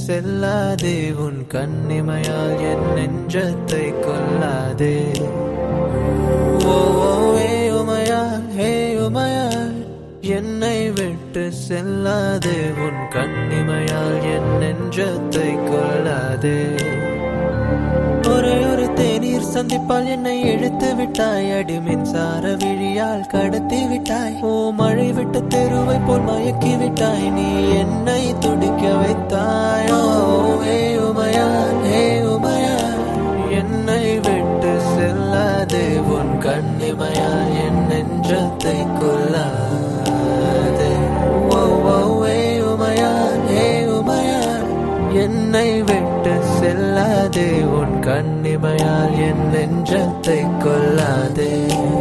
செல்லாதே உன் கண்ணிமையால் என் நெஞ்சத்தை கொல்லாதே ஓ ஓ, ஏ உமையால் ஹே உமையால் என்னை விட்டு செல்லாதே உன் கண்ணிமையால் என் நெஞ்சத்தை கொல்லாதே ஒரே ஒரு தேநீர் சந்திப்பால் என்னை இழுத்து விட்டாய் அடி மின்சார விழியால் கடத்தி விட்டாய் ஓ மழை விட்ட தெருவை போல் மயக்கி விட்டாய் நீ என்னை துடிக்க வைத்தாய் ஓ ஏ உமையால் ஏ உமையால் என்னை விட்டு செல்லாதே உன் கண்ணிமையால் என் நெஞ்சத்தை கொல்லாதே ஓ ஓ ஏ உமையால் ஏ உமையால் என்னை விட்டு செல்லாதே உன் கண்ணிமையால் என் நெஞ்சத்தை கொல்லாதே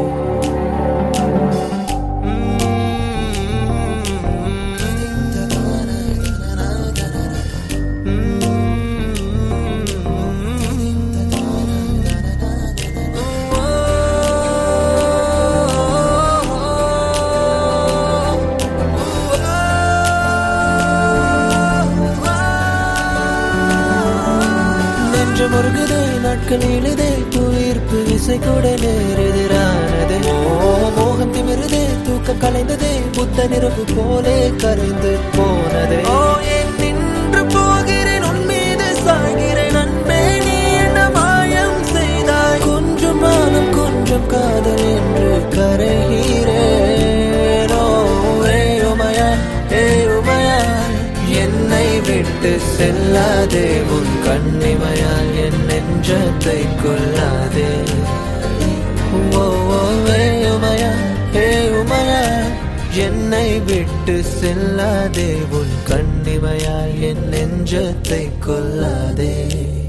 நெஞ்சு முருகுதே நாட்கள் இழுதே புவியீர்ப்பு விசை கூட நேரெதிரானதே ஓ மோகம் திமிருதே தூக்கம் கலைந்ததே புத்த நிறவு போலே கரைந்து போனதே ஓ ஏன் நின்று போகிறேன் உன் மீது சாய்கிறேன் அன்பே நீ என்ன மாயம் செய்தாய் கொஞ்சம் மானம் கொஞ்சம் காதல் என்று கரைகிறேன் ஓ ஏ உமையா ஏ உமையா என்னை விட்டு செல்லாதே உன் கண்ணிமையால் என் நெஞ்சத்தை கொல்லாதே ஓ ஓ, ஏ உமையா ஏ உமையா என்னை விட்டு செல்லாதே உன் கண்ணிமையால் என் நெஞ்சத்தை கொல்லாதே